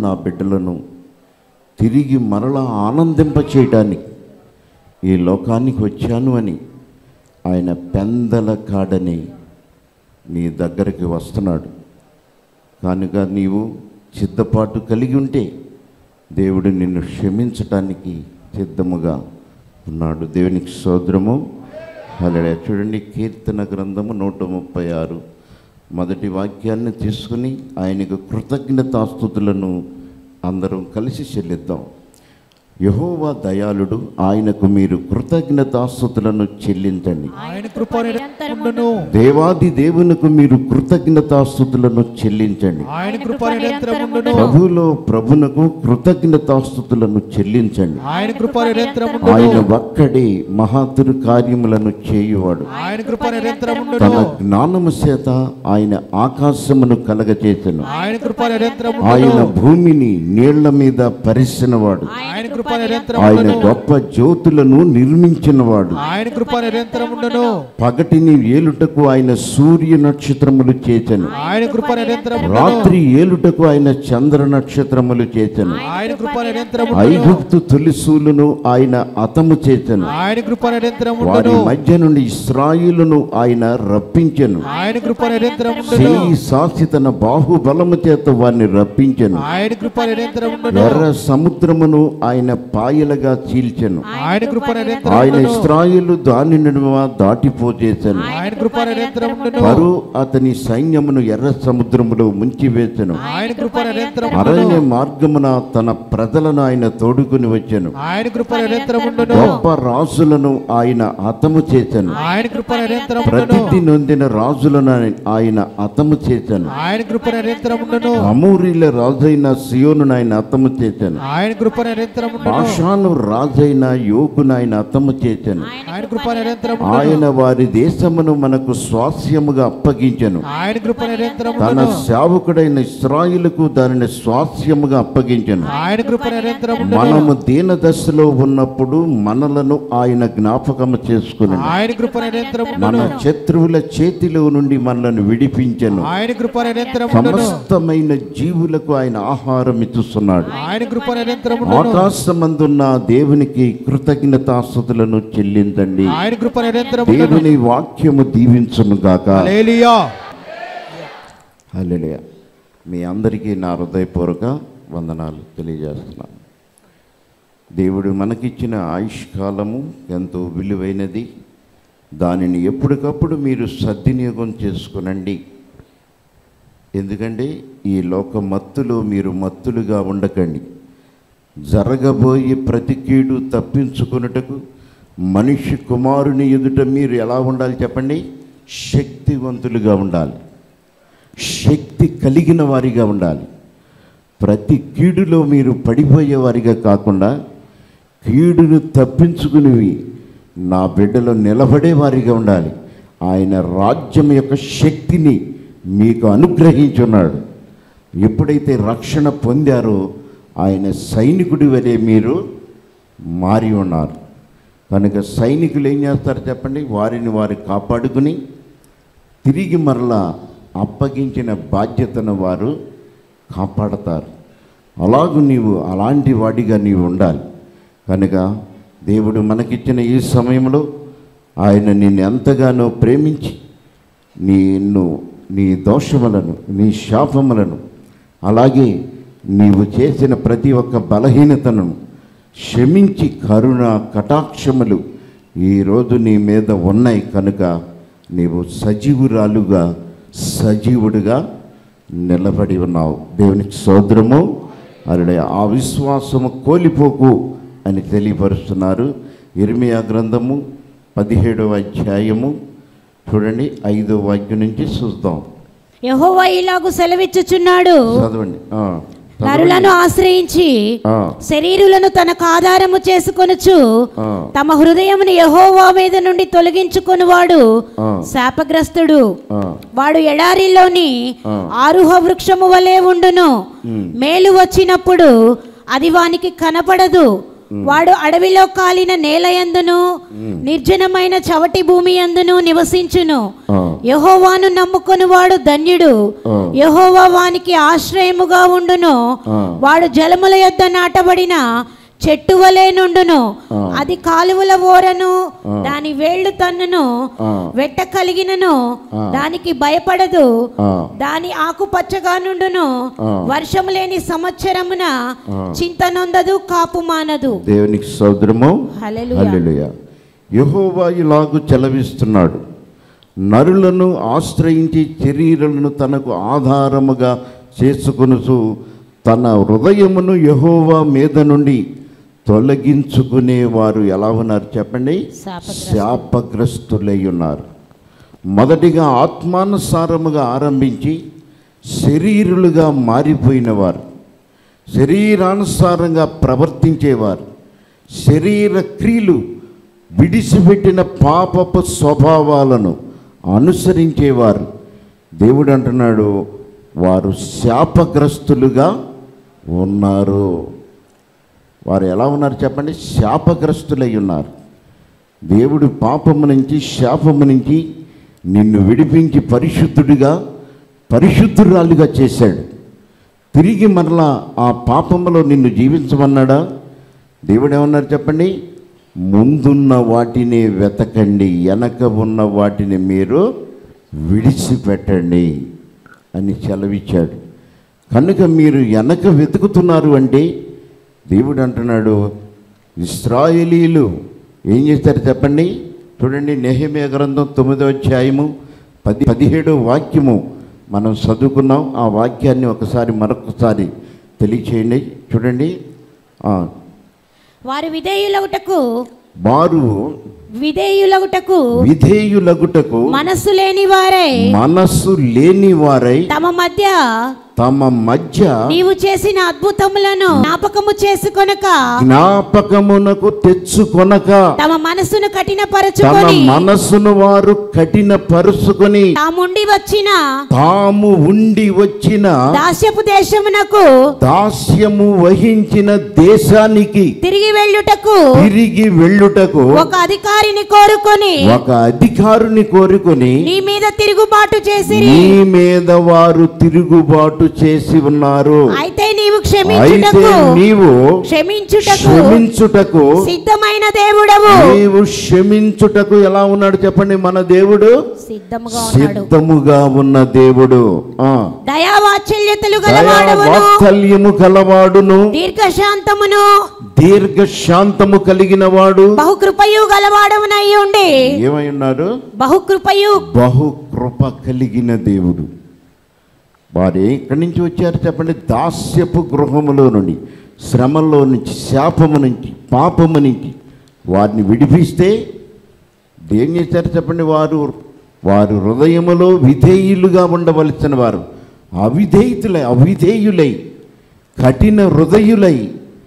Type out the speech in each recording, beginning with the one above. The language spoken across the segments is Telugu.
నా బిడ్డలను తిరిగి మరలా ఆనందింప చేయడానికి ఈ లోకానికి వచ్చాను అని ఆయన పెందల కాడని నీ దగ్గరికి వస్తున్నాడు కనుక నీవు సిద్ధపాటు కలిగి ఉంటే దేవుడు నిన్ను క్షమించటానికి సిద్ధముగా ఉన్నాడు దేవునికి సోదరము అలా చూడండి కీర్తన గ్రంథము నూట ముప్పై ఆరు మొదటి వాక్యాన్ని తీసుకుని ఆయనకు కృతజ్ఞతాస్థుతులను అందరం కలిసి చెల్లిద్దాం యహోవా దయాళుడు ఆయనకు మీరు కృతజ్ఞతాస్థుతులను చెల్లించండి ఆయన కృప నిరంతరమును దేవాది దేవునికి మీరు కృతజ్ఞతాస్థుతులను చెల్లించండి ఆయన కృప నిరంతరమును ప్రభులో ప్రభునకు కృతజ్ఞతాస్థుతులను చెల్లించండి ఆయన కృప నిరంతరమును ఆయన ఒక్కడే మహాతురు కార్యములను చేయువాడు ఆయన కృప నిరంతరమును తన జ్ఞానము చేత ఆయన ఆకాశమును కలగచేసెను ఆయన కృప నిరంతరమును ఆయన భూమిని నీళ్ల మీద పరిసినవాడు ఆయన కృప ఆయన నిరంతరమును గొప్ప జ్యోతులను నిర్మించినవాడు ఆయన కృప నిరంతరమును పగటిని ఏలుటకు ఆయన సూర్య నక్షత్రములు చేచెను ఆయన కృప నిరంతరమును రాత్రి ఏలుటకు ఆయన చంద్ర నక్షత్రములు చేచెను ఆయన కృప నిరంతరమును ఐగుప్తు తొలిసూలును ఆయన అతము చేచెను ఆయన కృప వారి నిరంతరమును మధ్య నుండి ఇస్రాయిలును ఆయన రప్పించెను ఆయన కృప నిరంతరమును చేయి సాసి తన బాహుబలము చేత వారిని రప్పించెను ఆయన కృప నిరంతరమును ఎర్ర సముద్రమును ఆయన పాయలుగా చీల్చెను ఆయన కృప ఆయన నిరంతరమును ఇస్రాయిలు దాని నడుమ దాటిపోచేసెను ఆయన కృప నిరంతరమును పరు అతని సైన్యమును ఎర్ర సముద్రములో ముంచివేసెను ఆయన కృప నిరంతరమును అరణ్య మార్గమున తన ప్రజలను ఆయన తోడుకుని వచ్చెను ఆయన కృప నిరంతరమును గొప్ప రాజులను ఆయన హతము చేశాను ఆయన కృప నిరంతరమును ప్రతిథి నొందిన రాజులను ఆయన హతము చేశాను ఆయన కృప నిరంతరమును అమూరీల రాజైన సియోను ఆయన హతము చేశాను ఆయన కృప నిరంతరమును భాషాను రాజైన యోగును ఆయన హతము చేశాను ఆయన కృప నిరంతరమును ఆయన వారి దేశమును మనకు స్వాస్యముగా అప్పగించెను ఆయన కృప తన నిరంతరమును సేవకుడైన ఇస్రాయిలకు దానిని స్వాస్యముగా అప్పగించెను ఆయన కృప నిరంతరమును మనము దీన దశలో ఉన్నప్పుడు మనలను ఆయన జ్ఞాపకము చేసుకుని ఆయన కృప నిరంతరమును మన శత్రువుల చేతిలో నుండి మనలను విడిపించెను ఆయన కృప నిరంతరమును సమస్తమైన జీవులకు ఆయన ఆహారం ఇస్తున్నాడు ఆయన కృప నిరంతరమును ఆకాశమందున్న దేవునికి కృతజ్ఞతాస్తుతులను చెల్లిందండి ఆయన కృప నిరంతరమును దేవుని వాక్యము దీవించును గాక హల్లెలూయా హల్లెలూయా మీ అందరికీ నా హృదయపూర్వక వందనాలు తెలియజేస్తున్నాను దేవుడు మనకిచ్చిన ఆయుష్కాలము ఎంతో విలువైనది దానిని ఎప్పటికప్పుడు మీరు సద్వినియోగం చేసుకునండి ఎందుకంటే ఈ లోక మత్తులో మీరు మత్తులుగా ఉండకండి జరగబోయే ప్రతి కీడు తప్పించుకున్నటకు మనిషి కుమారుని ఎదుట మీరు ఎలా ఉండాలి చెప్పండి శక్తివంతులుగా ఉండాలి శక్తి కలిగిన వారిగా ఉండాలి ప్రతి కీడులో మీరు పడిపోయే వారిగా కాకుండా కీడును తప్పించుకునేవి నా బిడ్డలో నిలబడే వారిగా ఉండాలి ఆయన రాజ్యం యొక్క శక్తిని మీకు అనుగ్రహించున్నాడు ఎప్పుడైతే రక్షణ పొందారో ఆయన సైనికుడి వలె మీరు మారి ఉన్నారు కనుక సైనికులు ఏం చేస్తారు చెప్పండి వారిని వారు కాపాడుకుని తిరిగి మరలా అప్పగించిన బాధ్యతను వారు కాపాడతారు అలాగూ నీవు అలాంటి వాడిగా నీవు ఉండాలి కనుక దేవుడు మనకిచ్చిన ఈ సమయంలో ఆయన నిన్ను ఎంతగానో ప్రేమించి నిన్ను నీ దోషములను నీ శాపములను అలాగే నీవు చేసిన ప్రతి ఒక్క బలహీనతను క్షమించి కరుణ కటాక్షములు ఈరోజు నీ మీద ఉన్నాయి కనుక నీవు సజీవురాలుగా సజీవుడిగా నిలబడి ఉన్నావు దేవునికి సోదరము అరుడే ఆ విశ్వాసము కోల్పోకు అని తెలియపరుస్తున్నారు ఇర్మియా గ్రంథము పదిహేడవ అధ్యాయము చూడండి ఐదో వాక్యం నుంచి చూద్దాం యెహోవా ఇలాగు సెలవిచ్చుచున్నాడు చదవండి ఆ, చదవండి. నరులను ఆశ్రయించి ఆ, శరీరులను తనకు ఆధారము చేసుకొనుచు ఆ, తమ హృదయమును యెహోవా మీద నుండి తొలగించుకొనువాడు ఆ, శాపగ్రస్తుడు ఆ, వాడు ఎడారిలోని ఆ. ఆరుహ వృక్షము వలె ఉండును ఉమ్, మేలు వచ్చినప్పుడు అది వానికి కనపడదు వాడు అడవిలో కాలిన నేలయందును నిర్జనమైన చవటి భూమి యందును నివసించును ఆ. యహోవాను నమ్ముకొని వాడు ధన్యుడు ఆ. యహోవా వానికి ఆశ్రయముగా ఉండును ఆ. వాడు జలముల యొద్ద నాటబడిన చెట్టు వలె నుండును ఆ. అది కాలువల ఓరను దాని వేళ్ళు తన్నును ఆ. వెట్ట కలిగినను ఆ. దానికి భయపడదు ఆ. దాని ఆకు పచ్చగా నుండును ఆ. వర్షము లేని సంవత్సరమున ఆ. చింత నొందదు కాపు మానదు దేవునికి సౌద్రము హల్లెలూయా. హల్లెలూయా యెహోవా ఇలాగు చెలవిస్తున్నాడు నరులను ఆశ్రయించి శరీరులను తనకు ఆధారముగా చేసుకొనుచు తన హృదయమును యెహోవా మీద నుండి తొలగించుకునే వారు ఎలా ఉన్నారు చెప్పండి శాపగ్రస్తులు. శాపగ్రస్తులై ఉన్నారు మొదటిగా ఆత్మానుసారముగా ఆరంభించి శరీరులుగా మారిపోయిన వారు శరీరానుసారంగా ప్రవర్తించేవారు శరీర క్రియలు విడిచిపెట్టిన పాపపు స్వభావాలను అనుసరించేవారు దేవుడు అంటున్నాడు వారు శాపగ్రస్తులుగా ఉన్నారు వారు ఎలా ఉన్నారు చెప్పండి శాపగ్రస్తులై ఉన్నారు దేవుడు పాపము నుంచి శాపము నుంచి నిన్ను విడిపించి పరిశుద్ధుడిగా పరిశుద్ధురాలుగా చేశాడు తిరిగి మరలా ఆ పాపములో నిన్ను జీవించమన్నాడా దేవుడు ఏమన్నారు చెప్పండి ముందున్న వాటిని వెతకండి వెనక ఉన్న వాటిని మీరు విడిచిపెట్టండి అని సెలవిచ్చాడు కనుక మీరు వెనక వెతుకుతున్నారు అంటే దేవుడు అంటున్నాడు ఇస్రాయేలీలు ఏం చేస్తారు చెప్పండి చూడండి నెహమియా గ్రంథం తొమ్మిదో అధ్యాయము పది పదిహేడో వాక్యము మనం చదువుకున్నాం ఆ వాక్యాన్ని ఒకసారి మరొకసారి తెలియచేయండి చూడండి ఆ, వారు విధేయులగుటకు వారు విధేయులగుటకు విధేయులగుటకు మనస్సు లేని వారై మనస్సు లేని వారై తమ మధ్య తమ మధ్య నీవు చేసిన అద్భుతములను జ్ఞాపకము చేసుకొనక జ్ఞాపకమునకు తెచ్చుకొనక తమ మనస్సును తమ కఠినపరచుకొని మనస్సును వారు కఠిన పరుచుకొని తాముండి వచ్చిన తాము ఉండి వచ్చిన దాస్యపు దేశమునకు దాస్యము వహించిన దేశానికి తిరిగి వెళ్ళుటకు తిరిగి వెళ్ళుటకు ఒక అధికారిని కోరుకొని ఒక అధికారుని కోరుకొని నీ మీద తిరుగుబాటు చేసి నీ మీద వారు తిరుగుబాటు చేసి ఉన్నారు అయితే నీవు అయితే క్షమించుటకు నీవు క్షమించుటకు క్షమించుటకు సిద్ధమైన దేవుడవు నీవు క్షమించుటకు ఎలా ఉన్నాడు చెప్పండి మన దేవుడు సిద్ధముగా ఉన్నాడు సిద్ధముగా ఉన్న దేవుడు ఆ దయావాత్సల్యతలు దయా గలవాడవును వాత్సల్యము కలవాడును దీర్ఘశాంతమును దీర్ఘ శాంతము కలిగిన వాడు బహుకృపయు గలవాడవునై ఉండి ఏమై ఉన్నారు బహుకృపయు బహు కృప కలిగిన దేవుడు వారు ఎక్కడి నుంచి వచ్చారు చెప్పండి దాస్యపు గృహములో నుండి శ్రమలో నుంచి శాపము నుంచి పాపము నుంచి వారిని విడిపిస్తే ఏం చేశారు చెప్పండి వారు వారు హృదయములో విధేయులుగా ఉండవలసిన వారు అవిధేయులై అవిధేయులై కఠిన హృదయులై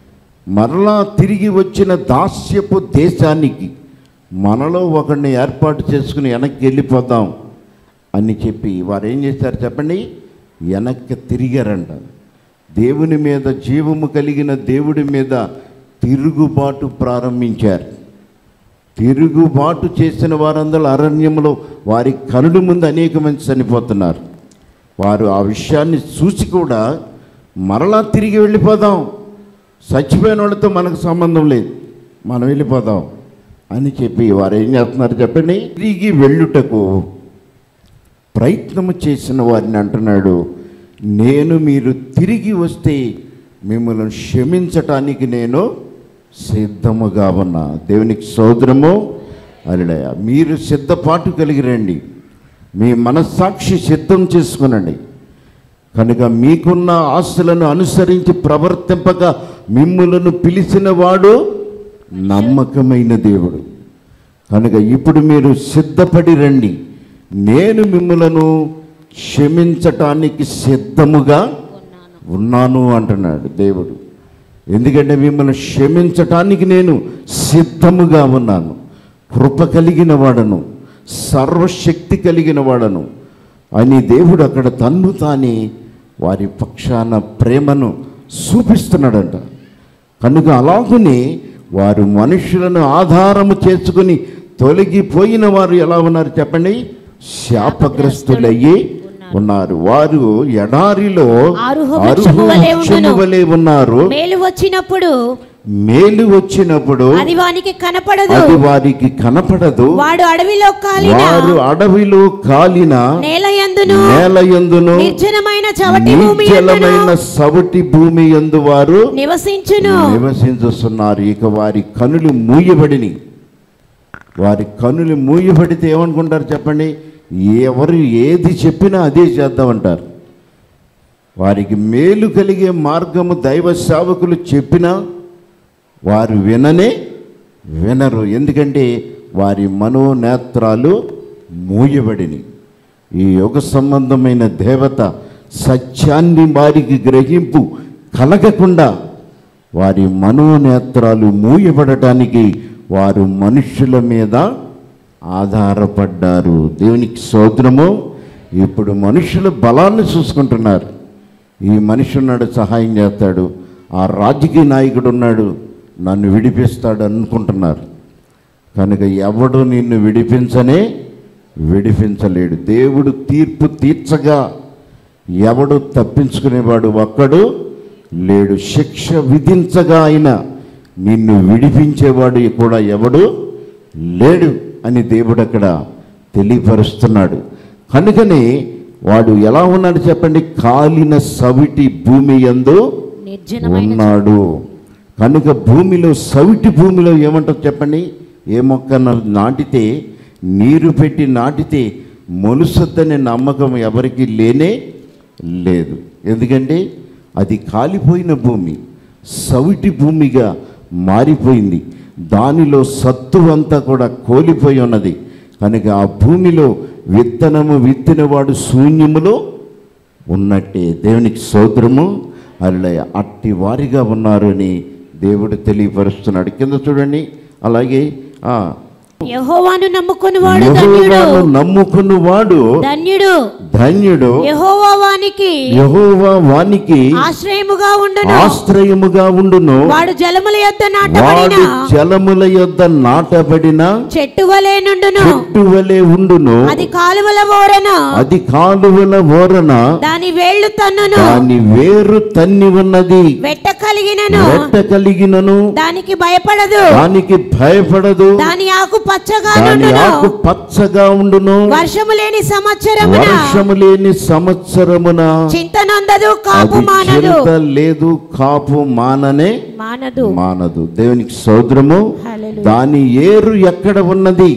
మరలా తిరిగి వచ్చిన దాస్యపు దేశానికి మనలో ఒకరిని ఏర్పాటు చేసుకుని వెనక్కి వెళ్ళిపోదాం అని చెప్పి వారు ఏం చేశారు చెప్పండి వెనక్కి తిరిగారంట దేవుని మీద జీవము కలిగిన దేవుడి మీద తిరుగుబాటు ప్రారంభించారు తిరుగుబాటు చేసిన వారందరూ అరణ్యంలో వారి కనుల ముందు అనేక మంది చనిపోతున్నారు వారు ఆ విషయాన్ని చూసి కూడా మరలా తిరిగి వెళ్ళిపోదాం చచ్చిపోయిన వాళ్ళతో మనకు సంబంధం లేదు మనం వెళ్ళిపోదాం అని చెప్పి వారు ఏం చేస్తున్నారు చెప్పండి తిరిగి వెళ్ళుటకు ప్రయత్నము చేసిన వారిని అంటున్నాడు నేను మీరు తిరిగి వస్తే మిమ్మల్ని క్షమించటానికి నేను సిద్ధముగా ఉన్నా దేవునికి సోదరము అలడయ మీరు సిద్ధపాటు కలిగి రండి మీ మనస్సాక్షి సిద్ధం చేసుకునండి కనుక మీకున్న ఆస్తులను అనుసరించి ప్రవర్తింపక మిమ్ములను పిలిచిన వాడు నమ్మకమైన దేవుడు కనుక ఇప్పుడు మీరు సిద్ధపడి రండి నేను మిమ్మలను క్షమించటానికి సిద్ధముగా ఉన్నాను అంటున్నాడు దేవుడు ఎందుకంటే మిమ్మల్ని క్షమించటానికి నేను సిద్ధముగా ఉన్నాను కృప కలిగిన వాడను సర్వశక్తి కలిగిన వాడను అని దేవుడు అక్కడ తన్ను తానే వారి పక్షాన ప్రేమను చూపిస్తున్నాడంట కనుక అలాగనే వారు మనుషులను ఆధారము చేసుకుని తొలగిపోయిన వారు ఎలా ఉన్నారు చెప్పండి శాపగ్రస్తులయ్యి ఉన్నారు వారు ఎడారిలో అరుహ వృక్షము వలె అరుహు వృక్షము ఉండును. వలె ఉన్నారు మేలు వచ్చినప్పుడు మేలు వచ్చినప్పుడు అది వానికి కనపడదు అది వారికి కనపడదు వాడు అడవిలో కాలిన వారు అడవిలో కాలిన నేల యందును నేల యందును నిర్జనమైన చవటి భూమి యందును నిర్జలమైన సవటి భూమి యందు వారు నివసించును నివసించుతున్నారు ఇక వారి కనులు మూయబడిని వారి కనులు మూయబడితే ఏమనుకుంటారు చెప్పండి ఎవరు ఏది చెప్పినా అదే చేద్దామంటారు వారికి మేలు కలిగే మార్గము దైవ సేవకులు చెప్పినా వారు విననే వినరు ఎందుకంటే వారి మనోనేత్రాలు మూయబడిని ఈ యుగ సంబంధమైన దేవత సత్యాన్ని వారికి గ్రహింపు కలగకుండా వారి మనోనేత్రాలు మూయబడటానికి వారు మనుషుల మీద ఆధారపడ్డారు దేవునికి సోదరము ఇప్పుడు మనుషుల బలాన్ని చూసుకుంటున్నారు ఈ మనిషి ఉన్నాడు సహాయం చేస్తాడు ఆ రాజకీయ నాయకుడు ఉన్నాడు నన్ను విడిపిస్తాడు అనుకుంటున్నారు కనుక ఎవడు నిన్ను విడిపించనే విడిపించలేడు దేవుడు తీర్పు తీర్చగా ఎవడు తప్పించుకునేవాడు ఒక్కడు లేడు శిక్ష విధించగా ఆయన నిన్ను విడిపించేవాడు కూడా ఎవడు లేడు అని దేవుడు అక్కడ తెలియపరుస్తున్నాడు కనుకనే వాడు ఎలా ఉన్నాడు చెప్పండి కాలిన సవిటి భూమి యందు నిర్జనమైన ఉన్నాడు కనుక భూమిలో సవిటి భూమిలో ఏమంటారు చెప్పండి ఏ మొక్క నా- నాటితే నీరు పెట్టి నాటితే మొలుసొద్దనే నమ్మకం ఎవరికి లేనే లేదు ఎందుకంటే అది కాలిపోయిన భూమి సవిటి భూమిగా మారిపోయింది దానిలో సత్తు అంతా కూడా కోల్పోయి ఉన్నది కనుక ఆ భూమిలో విత్తనము విత్తినవాడు శూన్యములో ఉన్నట్టే దేవునికి సోదరము అలా అట్టి వారిగా ఉన్నారు అని దేవుడు తెలియపరుస్తున్నాడు కింద చూడండి అలాగే ఆ యెహోవాను నమ్ముకుని వాడు ధన్యుడు యెహోవాను నమ్ముకున్న వాడు ధన్యుడు ధన్యుడు యెహోవా వానికి యెహోవా వానికి ఆశ్రయముగా ఉండును ఆశ్రయముగా ఉండును వాడు జలముల యొద్ద వాడు నాటబడిన జలముల యొద్ద నాటబడిన చెట్టు వలె నుండును చెట్టు వలె ఉండును అది కాలువల ఓరన అది కాలువల ఓరన దాని వేళ్లు తన్నును దాని వేరు తన్ని ఉన్నది వెట్ట కలిగినను రెట్ట కలిగినను దానికి భయపడదు దానికి భయపడదు దాని ఆకు పచ్చగా దాని నుండును ఆకు పచ్చగా ఉండును వర్షము లేని సంవత్సరమున వర్షము లేని సంవత్సరమున చింత నొందదు కాపు అది మానదు చింత లేదు కాపు మాననే మానదు మానదు దేవునికి సోదరము హల్లెలూయా. దాని ఏరు ఎక్కడ ఉన్నది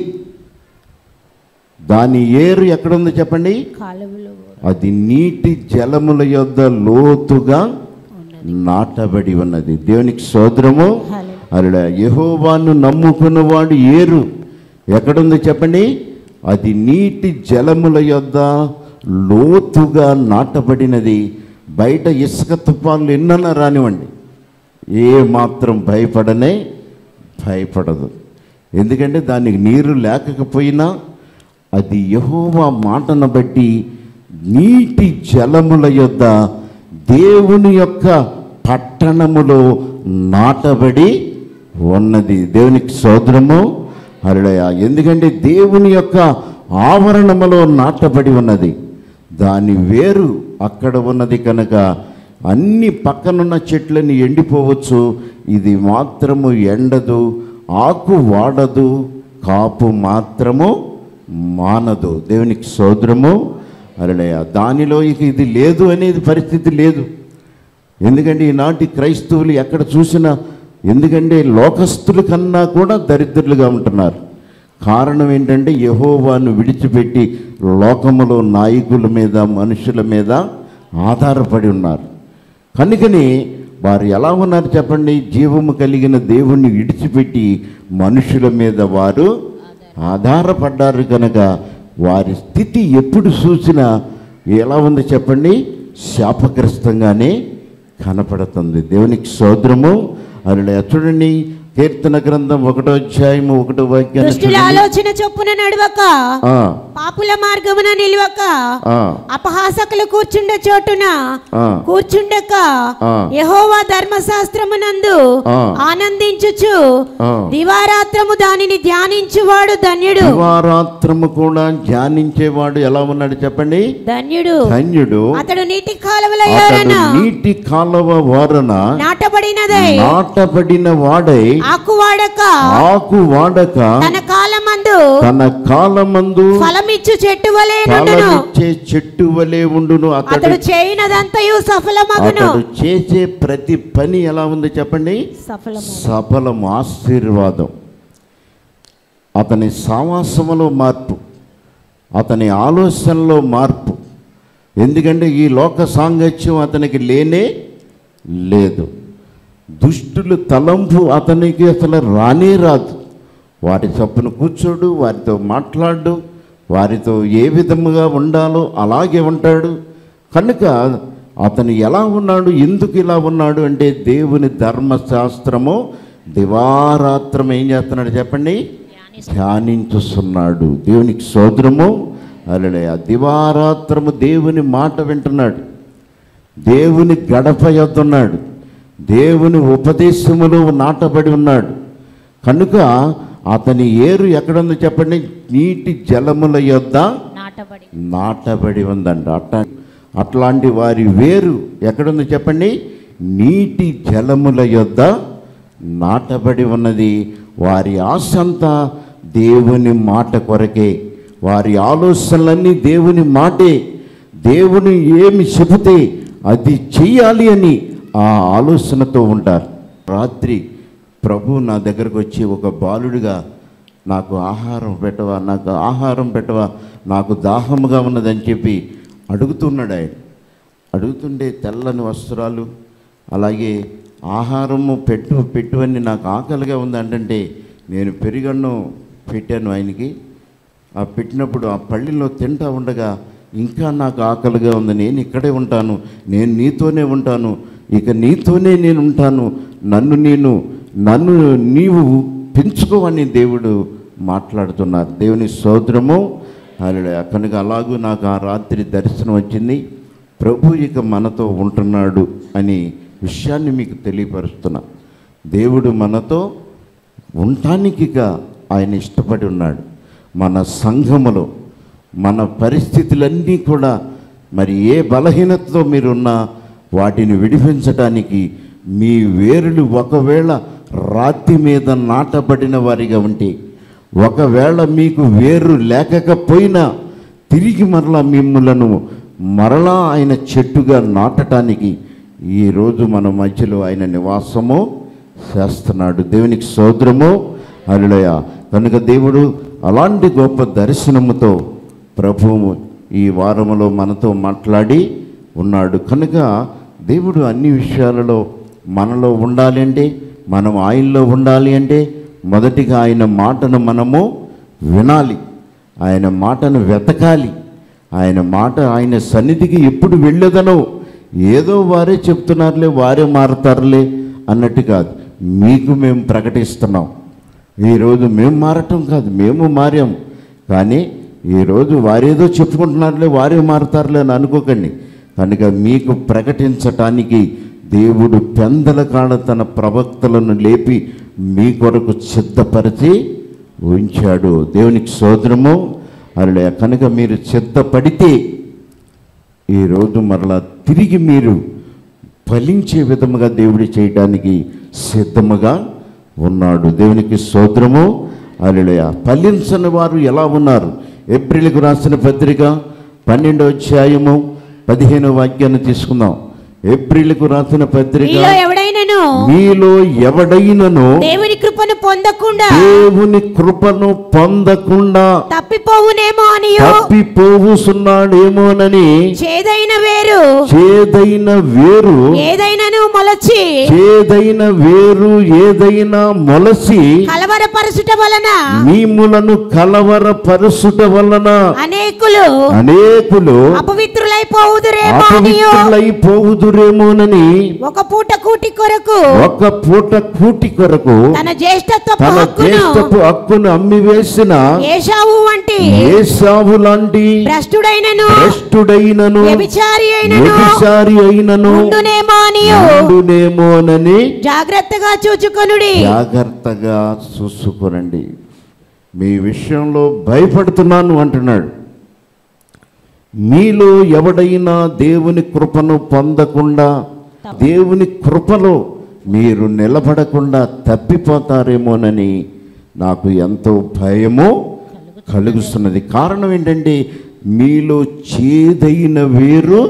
దాని ఏరు ఎక్కడ ఉంది చెప్పండి కాలువలో అది నీటి జలముల యొద్ద లోతుగా నాటబడి ఉన్నది దేవునికి సోదరము హల్లెలూయా. అలా యెహోవాను నమ్ముకున్నవాడు ఏరు ఎక్కడుంది చెప్పండి అది నీటి జలముల యొద్ద లోతుగా నాటబడినది బయట ఇసుక తుఫాన్లు ఎన్నన్నా రానివ్వండి ఏ మాత్రం భయపడనే భయపడదు ఎందుకంటే దానికి నీరు లేకపోయినా అది యెహోవా మాటను బట్టి నీటి జలముల యొద్ద దేవుని యొక్క పట్టణములో నాటబడి ఉన్నది దేవునికి సోదరము హరుడయ ఎందుకంటే దేవుని యొక్క ఆవరణములో నాటబడి ఉన్నది దాని వేరు అక్కడ ఉన్నది కనుక అన్ని పక్కనున్న చెట్లని ఎండిపోవచ్చు ఇది మాత్రము ఎండదు ఆకు వాడదు కాపు మాత్రము మానదు దేవునికి సోదరము అరడయ దానిలో ఇక ఇది లేదు అనేది పరిస్థితి లేదు ఎందుకంటే ఈనాటి క్రైస్తవులు ఎక్కడ చూసినా ఎందుకంటే లోకస్తుల కన్నా కూడా దరిద్రులుగా ఉంటున్నారు కారణం ఏంటంటే యహోవాను విడిచిపెట్టి లోకములో నాయకుల మీద మనుషుల మీద ఆధారపడి ఉన్నారు కనుకని వారు ఎలా ఉన్నారు చెప్పండి జీవము కలిగిన దేవుణ్ణి విడిచిపెట్టి మనుషుల మీద వారు ఆధారపడ్డారు కనుక వారి స్థితి ఎప్పుడు చూసినా ఎలా ఉంది చెప్పండి శాపగ్రస్తంగానే కనపడుతుంది దేవునికి సోదరము అలా చూడండి కీర్తన గ్రంథం ఒకటో అధ్యాయము ఒకటో వాక్యాన్ని దుష్టుల చూడండి. ఆలోచన చొప్పున నడవక ఆ, పాపుల మార్గమున నిలవక ఆ, అపహాసకులు కూర్చుండ చోటున ఆ. కూర్చుండక ఆ. యెహోవా ధర్మశాస్త్రమునందు ఆ. ఆనందించుచు ఆ. దివారాత్రము దానిని ధ్యానించువాడు ధన్యుడు దివారాత్రము కూడా ధ్యానించేవాడు ఎలా ఉన్నాడు చెప్పండి ధన్యుడు ధన్యుడు అతడు నీటి కాలువల అతడు యోరన నీటి కాలువ వారన నాటబడినదై నాటబడిన వాడై ఆకు వాడక ఆకు వాడక తన కాలమందు తన కాలమందు ఫలమిచ్చు చెట్టు వలె నుండును ఫలమిచ్చే చెట్టు వలె ఉండును అతడు అతడు చేయనదంతయు సఫలమగును అతడు చేసే ప్రతి పని ఎలా ఉంది చెప్పండి సఫలము సఫలం ఆశీర్వాదం అతని సావాసములో మార్పు అతని ఆలోచనలో మార్పు ఎందుకంటే ఈ లోక సాంగత్యం అతనికి లేనే లేదు దుష్టులు తలంపు అతనికి అసలు రానే రాదు వారి చప్పున కూర్చోడు వారితో మాట్లాడు వారితో ఏ విధముగా ఉండాలో అలాగే ఉంటాడు కనుక అతను ఎలా ఉన్నాడు ఎందుకు ఇలా ఉన్నాడు అంటే దేవుని ధర్మశాస్త్రము దివారాత్రం ఏం చేస్తున్నాడు చెప్పండి ధ్యానించుస్తున్నాడు దేవునికి సోదరము అలలే ఆ దివారాత్రము దేవుని మాట వింటున్నాడు దేవుని గడప యొద్దున్నాడు దేవుని ఉపదేశములో నాటబడి ఉన్నాడు కనుక అతని ఏరు ఎక్కడుందో చెప్పండి నీటి జలముల యొద్ద నాటబడి నాటబడి ఉందంట అట్లా అట్లాంటి వారి వేరు ఎక్కడుందో చెప్పండి నీటి జలముల యొద్ద నాటబడి ఉన్నది వారి ఆశ అంతా దేవుని మాట కొరకే వారి ఆలోచనలన్నీ దేవుని మాటే దేవుని ఏమి చెబితే అది చెయ్యాలి అని ఆ ఆలోచనతో ఉంటారు రాత్రి ప్రభు నా దగ్గరకు వచ్చి ఒక బాలుడిగా నాకు ఆహారం పెట్టవా నాకు ఆహారం పెట్టవా నాకు దాహముగా ఉన్నదని చెప్పి అడుగుతున్నాడు ఆయన అడుగుతుండే తెల్లని వస్త్రాలు అలాగే ఆహారము పెట్టు పెట్టు అని నాకు ఆకలిగా ఉంది అంటే నేను పెరిగన్నం పెట్టాను ఆయనకి ఆ పెట్టినప్పుడు ఆ పళ్ళిలో తింటా ఉండగా ఇంకా నాకు ఆకలిగా ఉంది నేను ఇక్కడే ఉంటాను నేను నీతోనే ఉంటాను ఇక నీతోనే నేను ఉంటాను నన్ను నేను నన్ను నీవు పెంచుకోవని దేవుడు మాట్లాడుతున్నారు దేవుని సోదరము అలా కనుక అలాగూ నాకు ఆ రాత్రి దర్శనం వచ్చింది ప్రభు ఇక మనతో ఉంటున్నాడు అని విషయాన్ని మీకు తెలియపరుస్తున్నా దేవుడు మనతో ఉండటానికిక ఆయన ఇష్టపడి ఉన్నాడు మన సంఘములో మన పరిస్థితులన్నీ కూడా మరి ఏ బలహీనతతో మీరున్నా వాటిని విడిపించటానికి మీ వేరులు ఒకవేళ రాతి మీద నాటబడిన వారిగా ఉంటే ఒకవేళ మీకు వేరు లేకపోయినా తిరిగి మరలా మిమ్మలను మరలా ఆయన చెట్టుగా నాటటానికి ఈరోజు మన మధ్యలో ఆయన నివాసము చేస్తున్నాడు దేవునికి సోదరము అలుడయ కనుక దేవుడు అలాంటి గొప్ప దర్శనముతో ప్రభువు ఈ వారములో మనతో మాట్లాడి ఉన్నాడు కనుక దేవుడు అన్ని విషయాలలో మనలో ఉండాలి అంటే మనం ఆయనలో ఉండాలి అంటే మొదటిగా ఆయన మాటను మనము వినాలి ఆయన మాటను వెతకాలి ఆయన మాట ఆయన సన్నిధికి ఎప్పుడు వెళ్ళేదనో ఏదో వారే చెప్తున్నారులే వారే మారతారులే అన్నట్టు కాదు మీకు మేము ప్రకటిస్తున్నాం ఈరోజు మేము మారటం కాదు మేము మారాం కానీ ఈరోజు వారేదో చెప్పుకుంటున్నారులే వారే మారతారులే అని అనుకోకండి కనుక మీకు ప్రకటించటానికి దేవుడు పెందల కాడ తన ప్రవక్తలను లేపి మీ కొరకు సిద్ధపరిచి ఉంచాడు దేవునికి సోదరము అలా కనుక మీరు సిద్ధపడితే ఈరోజు మరలా తిరిగి మీరు ఫలించే విధముగా దేవుడు చేయడానికి సిద్ధముగా ఉన్నాడు దేవునికి స్తోత్రము అలెలుయ ఫలించని వారు ఎలా ఉన్నారు ఏప్రిల్కు రాసిన పత్రిక పన్నెండో అధ్యాయము పదిహేనో వాక్యాన్ని తీసుకుందాం ఏప్రిల్కు రాసిన పత్రిక మీలో ఎవడైనను మీలో ఎవడైనను దేవుని కృపను పొందకుండా దేవుని కృపను పొందకుండా తప్పిపోవునేమో అనియు తప్పిపోవుసున్నాడేమోనని చేదైన వేరు చేదైన వేరు ఏదైనను మొలచి చేదైన వేరు ఏదైనా మొలసి కలవరపరచుట వలన మీములను కలవర పరుసుట వలన అనేకులు అనేకులు అపవిత్రులైపోవుదురేమో అనియు అపవిత్రులైపోవుదురేమోనని ఒక పూట కూటి కొరకు కొరకు ఒక పూట కూటి కొరకు తన జ్యేష్ఠత్వపు తన హక్కును జ్యేష్ఠపు హక్కును అమ్మివేసిన ఏషావు వంటి ఏసావు లాంటి భ్రష్టుడైనను భ్రష్టుడైనను వ్యభిచారి అయినను వ్యభిచారి అయినను ఉండునేమో అనియు ఉండునేమోనని జాగ్రత్తగా చూచుకొనుడి జాగ్రత్తగా చూసుకునండి మీ విషయంలో భయపడుతున్నాను అంటున్నాడు మీలో ఎవడైనా దేవుని కృపను పొందకుండా దేవుని కృపలో మీరు నిలబడకుండా తప్పిపోతారేమోనని నాకు ఎంతో భయము కలుగుతున్నది కారణం ఏంటంటే మీలో చేదైన వేరు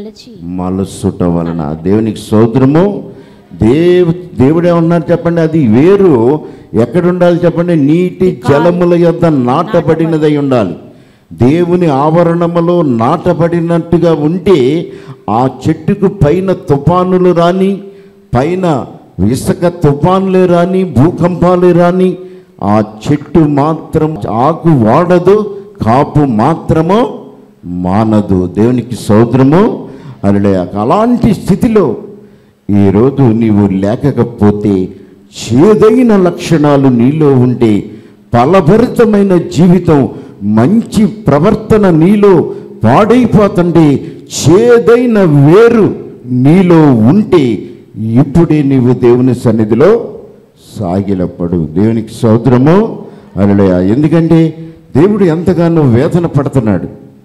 మలసుట వలన దేవునికి సోదరము దేవు దేవుడే ఉన్నారు చెప్పండి అది వేరు ఎక్కడ ఉండాలి చెప్పండి నీటి జలముల యొద్ద నాటబడినదై ఉండాలి దేవుని ఆవరణములో నాటబడినట్టుగా ఉంటే ఆ చెట్టుకు పైన తుఫానులు రాని పైన ఇసుక తుఫానులే రాని భూకంపాలే రాని ఆ చెట్టు మాత్రం ఆకు వాడదు కాపు మాత్రము మానదు దేవునికి సోదరము అలా అలాంటి స్థితిలో ఈరోజు నీవు లేకపోతే చేదైన లక్షణాలు నీలో ఉంటే ఫలభరితమైన జీవితం మంచి ప్రవర్తన నీలో పాడైపోతుంటే చేదైన వేరు నీలో ఉంటే ఇప్పుడే నీవు దేవుని సన్నిధిలో సాగిలపడు దేవునికి సోదరము అలడయ ఎందుకంటే దేవుడు ఎంతగానో వేదన పడుతున్నాడు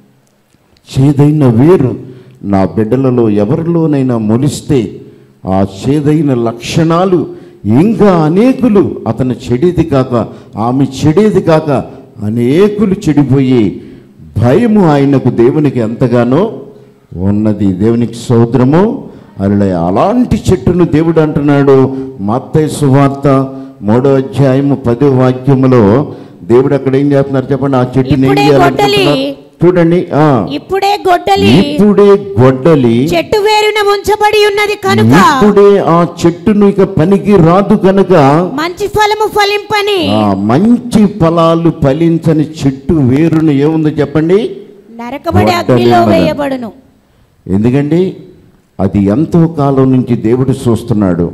చేదైన వేరు నా బిడ్డలలో ఎవరిలోనైనా మొలిస్తే ఆ చేదైన లక్షణాలు ఇంకా అనేకులు అతను చెడేది కాక ఆమె చెడేది కాక అనేకులు చెడిపోయి భయము ఆయనకు దేవునికి ఎంతగానో ఉన్నది దేవునికి సోదరము అలా అలాంటి చెట్టును దేవుడు అంటున్నాడు మత్తయి సువార్త మూడో అధ్యాయము పదో వాక్యములో దేవుడు అక్కడ ఏం చేస్తున్నారు చెప్పండి ఆ చెట్టుని ఏం ఇప్పుడే చేయాలనుకుంటున్నారు? గొడ్డలి. చూడండి ఆ ఇప్పుడే గొడ్డలి ఇప్పుడే గొడ్డలి చెట్టు వేరున ఉంచబడి ఉన్నది కనుక ఇప్పుడే ఆ చెట్టును ఇక పనికి రాదు కనుక మంచి ఫలము ఫలింపని ఆ మంచి ఫలాలు ఫలించని చెట్టు వేరును ఏముందో చెప్పండి నరకబడి గొడ్డలి అగ్నిలో అన్నది. వేయబడును ఎందుకండి అది ఎంతో కాలం నుంచి దేవుడు చూస్తున్నాడు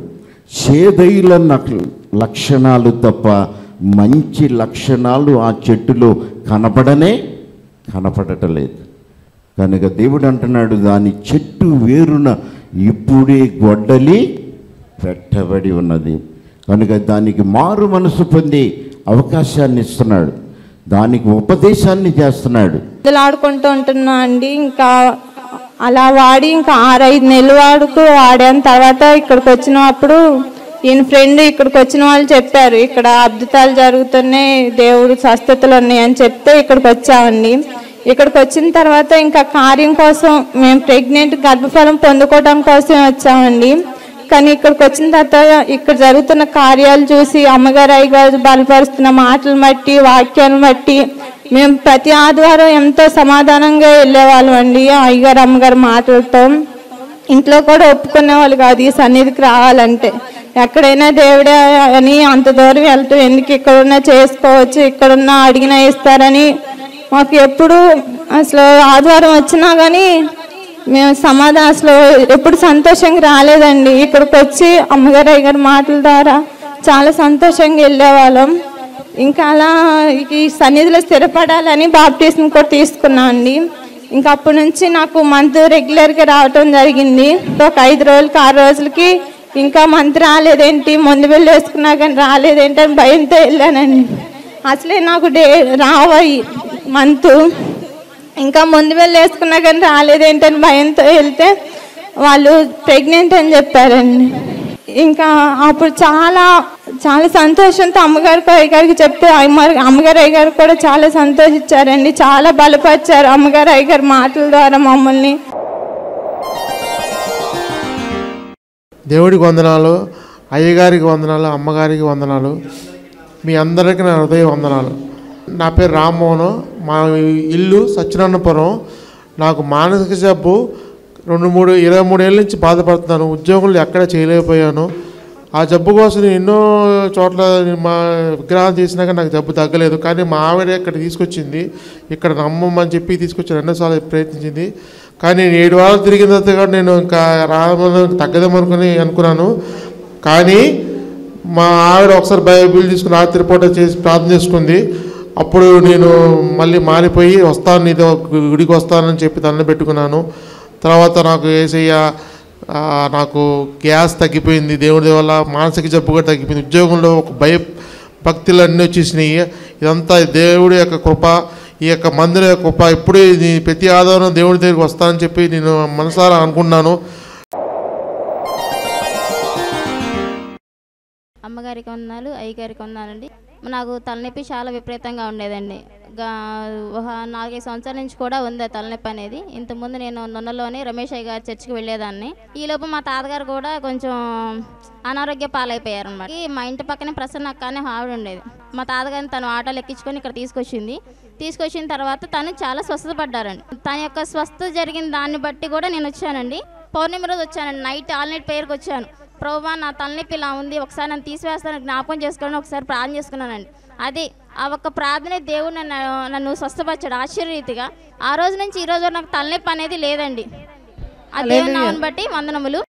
చేదైల నక్- లక్షణాలు తప్ప మంచి లక్షణాలు ఆ చెట్టులో కనపడనే కనపడటలేదు కనుక దేవుడు అంటున్నాడు దాని చెట్టు వేరున ఇప్పుడే గొడ్డలి పెట్టబడి ఉన్నది కనుక దానికి మారు మనసు పొంది అవకాశాన్ని ఇస్తున్నాడు దానికి ఉపదేశాన్ని చేస్తున్నాడు ఆడుకుంటూ ఉంటున్నా అండి ఇంకా అలా వాడి ఇంకా ఆరైదు నెలలు వాడుకు వాడాను తర్వాత ఇక్కడికి వచ్చినప్పుడు ఈయన ఫ్రెండ్ ఇక్కడికి వచ్చిన వాళ్ళు చెప్పారు ఇక్కడ అద్భుతాలు జరుగుతున్నాయి దేవుడు స్వస్థతలు ఉన్నాయి అని చెప్తే ఇక్కడికి వచ్చామండి ఇక్కడికి వచ్చిన తర్వాత ఇంకా కార్యం కోసం మేము ప్రెగ్నెంట్ గర్భఫలం పొందుకోవడం కోసమే వచ్చామండి కానీ ఇక్కడికి వచ్చిన తర్వాత ఇక్కడ జరుగుతున్న కార్యాలు చూసి అమ్మగారు అయ్యగారు బలపరుస్తున్న మాటలు బట్టి వాక్యాలను బట్టి మేము ప్రతి ఆదివారం ఎంతో సమాధానంగా వెళ్ళేవాళ్ళం అండి అయ్యగారు అమ్మగారు మాటలతో ఇంట్లో కూడా ఒప్పుకునే వాళ్ళు కాదు ఈ సన్నిధికి రావాలంటే ఎక్కడైనా దేవుడే అని అంత దూరం వెళ్తూ ఎందుకు ఇక్కడున్నా చేసుకోవచ్చు ఇక్కడున్నా అడిగినా ఇస్తారని మాకు ఎప్పుడు అసలు ఆదివారం వచ్చినా కానీ మేము సమాధానం అసలు ఎప్పుడు సంతోషంగా రాలేదండి ఇక్కడికి వచ్చి అమ్మగారు అయ్యగారి మాటల ద్వారా చాలా సంతోషంగా వెళ్ళేవాళ్ళం ఇంకా అలా ఈ సన్నిధిలో స్థిరపడాలని బాప్టిజం కూడా తీసుకున్నాం అండి ఇంకా అప్పటి నుంచి నాకు మంత్ రెగ్యులర్గా రావటం జరిగింది ఒక ఐదు రోజులకి ఆరు రోజులకి ఇంకా మంత్ రాలేదేంటి ముందు వెళ్ళి వేసుకున్నా కానీ రాలేదేంటి అని భయంతో వెళ్ళానండి అసలే నాకు డే రావాయి మంత్ ఇంకా ముందు వెళ్ళి వేసుకున్నా కానీ రాలేదేంటని భయంతో వెళ్తే వాళ్ళు ప్రెగ్నెంట్ అని చెప్పారండి ఇంకా అప్పుడు చాలా చాలా సంతోషంతో అమ్మగారికి అయ్యగారికి చెప్తే అమ్మగారు అమ్మగారు అయ్యగారు కూడా చాలా సంతోషించారండి చాలా బలపరిచారు అమ్మగారు అయ్యగారు మాటల ద్వారా మమ్మల్ని దేవుడికి వందనాలు అయ్యగారికి వందనాలు అమ్మగారికి వందనాలు మీ అందరికీ నా హృదయ వందనాలు నా పేరు రామ్మోహన్ మా ఇల్లు సత్యనారాయణపురం నాకు మానసిక జబ్బు రెండు మూడు ఇరవై మూడేళ్ళ నుంచి బాధపడుతున్నాను ఉద్యోగులు ఎక్కడ చేయలేకపోయాను ఆ జబ్బు కోసం నేను ఎన్నో చోట్ల మా విగ్రహాలు చేసినా కానీ నాకు జబ్బు తగ్గలేదు కానీ మా ఆవిడ ఇక్కడ తీసుకొచ్చింది ఇక్కడ నమ్మమని చెప్పి తీసుకొచ్చి రెండోసార్లు ప్రయత్నించింది కానీ నేను ఏడు వారాలు తిరిగిన తర్వాత కూడా నేను ఇంకా రామని తగ్గదేమనుకుని అనుకున్నాను కానీ మా ఆవిడ ఒకసారి బైబిల్ తీసుకుని రాత్రి పూట చేసి ప్రార్థన చేసుకుంది అప్పుడు నేను మళ్ళీ మారిపోయి వస్తాను నీతో గుడికి వస్తానని చెప్పి దండం పెట్టుకున్నాను తర్వాత నాకు ఏసయ్య ఆ, నాకు గ్యాస్ తగ్గిపోయింది దేవుడి వల్ల మానసిక జబ్బు కూడా తగ్గిపోయింది ఉద్యోగంలో ఒక భయ భక్తులు అన్నీ వచ్చేసినాయి ఇదంతా దేవుడి యొక్క కృప ఈ యొక్క మందిర యొక్క కృప ఎప్పుడు ఇది ప్రతి ఆధారం దేవుడి దగ్గరికి వస్తానని చెప్పి నేను మనసారా అనుకున్నాను అమ్మగారికి వందనాలు అయ్యగారికి వందనాలండి నాకు తలనొప్పి చాలా విపరీతంగా ఉండేదండి గా ఒక నాలుగైదు సంవత్సరాల నుంచి కూడా ఉంది ఆ తలనొప్పి అనేది ఇంతకుముందు నేను నున్నలోని రమేష్ అయ్య గారి చర్చికి వెళ్ళేదాన్ని ఈలోపు మా తాతగారు కూడా కొంచెం అనారోగ్య పాలైపోయారు అనమాట మా ఇంటి పక్కనే ప్రసన్న అక్క అనే ఆవిడ ఉండేది మా తాతగారిని తను ఆటోలు ఎక్కించుకొని ఇక్కడ తీసుకొచ్చింది తీసుకొచ్చిన తర్వాత తను చాలా స్వస్థత పడ్డారండి తన యొక్క స్వస్థత జరిగిన దాన్ని బట్టి కూడా నేను వచ్చానండి పౌర్ణమి రోజు వచ్చానండి నైట్ ఆల్ నైట్ ప్రేయర్కి వచ్చాను ప్రభా నా తలనొప్పి ఇలా ఉంది ఒకసారి నన్ను తీసివేస్తాను జ్ఞాపకం చేసుకోవాలని ఒకసారి ప్రార్థన చేసుకున్నానండి అది ఆ ఒక్క ప్రార్థనే దేవుడు నన్ను నన్ను స్వస్థపరిచాడు ఆశ్చర్యరీతిగా ఆ రోజు నుంచి ఈ రోజు వరకు నాకు తలనొప్పి అనేది లేదండి ఆ దేవుని నామని బట్టి వందనములు